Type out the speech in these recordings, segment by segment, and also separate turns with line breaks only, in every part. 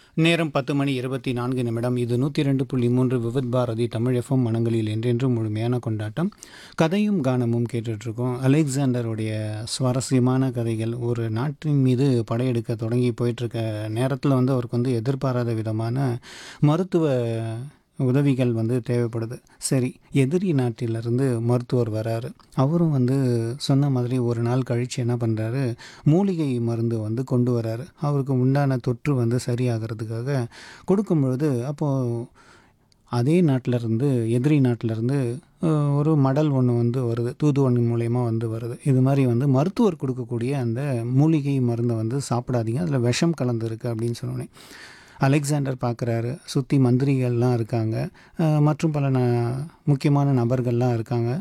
நேரம் பத்து மணி இருபத்தி நான்கு நிமிடம் இது நூற்றி ரெண்டு புள்ளி மூன்று விவித் பாரதி தமிழ் எஃப்எம் மனங்களில் என்றென்றும் முழுமையான கொண்டாட்டம் கதையும் கானமும் கேட்டுட்ருக்கோம் அலெக்சாண்டருடைய சுவாரஸ்யமான கதைகள் ஒரு நாட்டின் மீது படையெடுக்க தொடங்கி போயிட்டுருக்க நேரத்தில் வந்து அவருக்கு வந்து எதிர்பாராத விதமான மருத்துவ உதவிகள் வந்து தேவைப்படுது சரி எதிரி நாட்டிலிருந்து மருத்துவர் வராரு அவரும் வந்து சொன்ன மாதிரி ஒரு நாள் கழித்து என்ன பண்ணுறாரு மூலிகை மருந்து வந்து கொண்டு வராரு அவருக்கு உண்டான தொற்று வந்து சரியாகிறதுக்காக கொடுக்கும் பொழுது அப்போது அதே நாட்டிலேருந்து எதிரி நாட்டிலேருந்து ஒரு மடல் ஒன்று வந்து வருது தூது ஒன்று மூலயமா வந்து வருது இது மாதிரி வந்து மருத்துவர் கொடுக்கக்கூடிய அந்த மூலிகை மருந்தை வந்து சாப்பிடாதீங்க அதில் விஷம் கலந்துருக்கு அப்படின்னு சொன்னோன்னே அலெக்சாண்டர் பார்க்குறாரு சுற்றி மந்திரிகள்லாம் இருக்காங்க அஹ் மற்றும் பல ந முக்கியமான நபர்கள்லாம் இருக்காங்க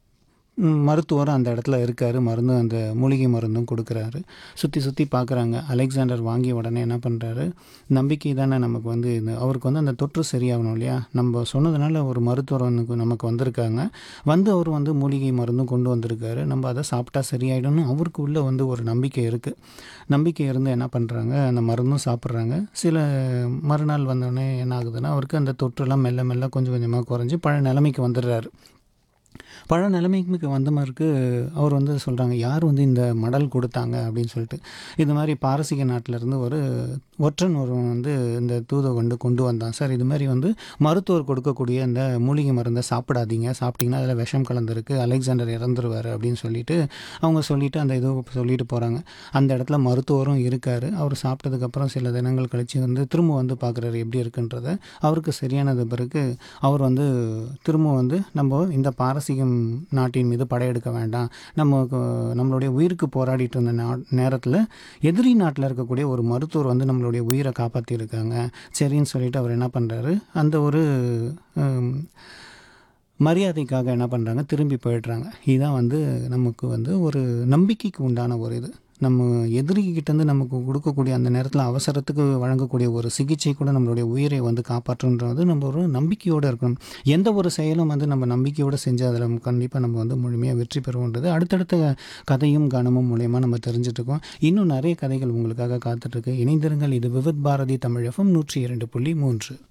ம், மருத்துவரும் அந்த இடத்துல இருக்கார் மருந்தும் அந்த மூலிகை மருந்தும் கொடுக்குறாரு சுற்றி சுற்றி பார்க்குறாங்க அலெக்சாண்டர் வாங்கிய உடனே என்ன பண்ணுறாரு நம்பிக்கை தானே நமக்கு வந்து இது அவருக்கு வந்து அந்த தொற்று சரியாகணும் இல்லையா நம்ம சொன்னதுனால ஒரு மருத்துவர் வந்து நமக்கு வந்திருக்காங்க வந்து அவர் வந்து மூலிகை மருந்தும் கொண்டு வந்திருக்காரு நம்ம அதை சாப்பிட்டா சரியாயிடும்னு அவருக்கு உள்ள வந்து ஒரு நம்பிக்கை இருக்குது நம்பிக்கை இருந்து என்ன பண்ணுறாங்க அந்த மருந்தும் சாப்பிட்றாங்க சில மறுநாள் வந்தோடனே என்ன ஆகுதுன்னா அவருக்கு அந்த தொற்றுலாம் மெல்ல மெல்ல கொஞ்சம் கொஞ்சமாக குறைஞ்சி பழைய நிலைமைக்கு வந்துடுறாரு பழ நிலைமைக்கு வந்த மாதிரிக்கு அவர் வந்து சொல்கிறாங்க யார் வந்து இந்த மடல் கொடுத்தாங்க அப்படின்னு சொல்லிட்டு இது மாதிரி பாரசீக நாட்டிலேருந்து ஒரு ஒற்றன் ஒருவன் வந்து இந்த தூதை கொண்டு கொண்டு வந்தான் சார் இது மாதிரி வந்து மருத்துவர் கொடுக்கக்கூடிய இந்த மூலிகை மருந்தை சாப்பிடாதீங்க சாப்பிட்டீங்கன்னா அதில் விஷம் கலந்துருக்கு அலெக்சாண்டர் இறந்துருவார் அப்படின்னு சொல்லிட்டு அவங்க சொல்லிட்டு அந்த இது சொல்லிட்டு போகிறாங்க அந்த இடத்துல மருத்துவரும் இருக்கார் அவர் சாப்பிட்டதுக்கப்புறம் சில தினங்கள் கழித்து வந்து திரும்ப வந்து பார்க்குறாரு எப்படி இருக்குன்றத அவருக்கு சரியானது பிறகு அவர் வந்து திரும்ப வந்து நம்ம இந்த பாரசீகம் நாட்டின் மீது படையெடுக்க வேண்டாம் நம்ம நம்மளுடைய உயிருக்கு போராடிட்டு இருந்த நா நேரத்தில் எதிரி நாட்டில் இருக்கக்கூடிய ஒரு மருத்துவர் வந்து நம்மளுடைய உயிரை காப்பாற்றியிருக்காங்க சரின்னு சொல்லிட்டு அவர் என்ன பண்ணுறாரு அந்த ஒரு ஹம், மரியாதைக்காக என்ன பண்ணுறாங்க திரும்பி போயிடுறாங்க இதுதான் வந்து நமக்கு வந்து ஒரு நம்பிக்கைக்கு உண்டான ஒரு இது நம்ம எதிரிகிட்டேருந்து நமக்கு கொடுக்கக்கூடிய அந்த நேரத்தில் அவசரத்துக்கு வழங்கக்கூடிய ஒரு சிகிச்சை கூட நம்மளுடைய உயிரை வந்து காப்பாற்றுன்றது நம்ம ஒரு நம்பிக்கையோடு இருக்கணும் எந்த ஒரு செயலும் வந்து நம்ம நம்பிக்கையோடு செஞ்சு அதில் கண்டிப்பாக நம்ம வந்து முழுமையாக வெற்றி பெறுவோன்றது அடுத்தடுத்த கதையும் கனமும் மூலயமா நம்ம தெரிஞ்சுட்டு இருக்கோம் இன்னும் நிறைய கதைகள் உங்களுக்காக காத்துட்ருக்கு இணைந்திருங்கள் இது விவித் பாரதி தமிழ் எஃப்எம் நூற்றி இரண்டு புள்ளி மூன்று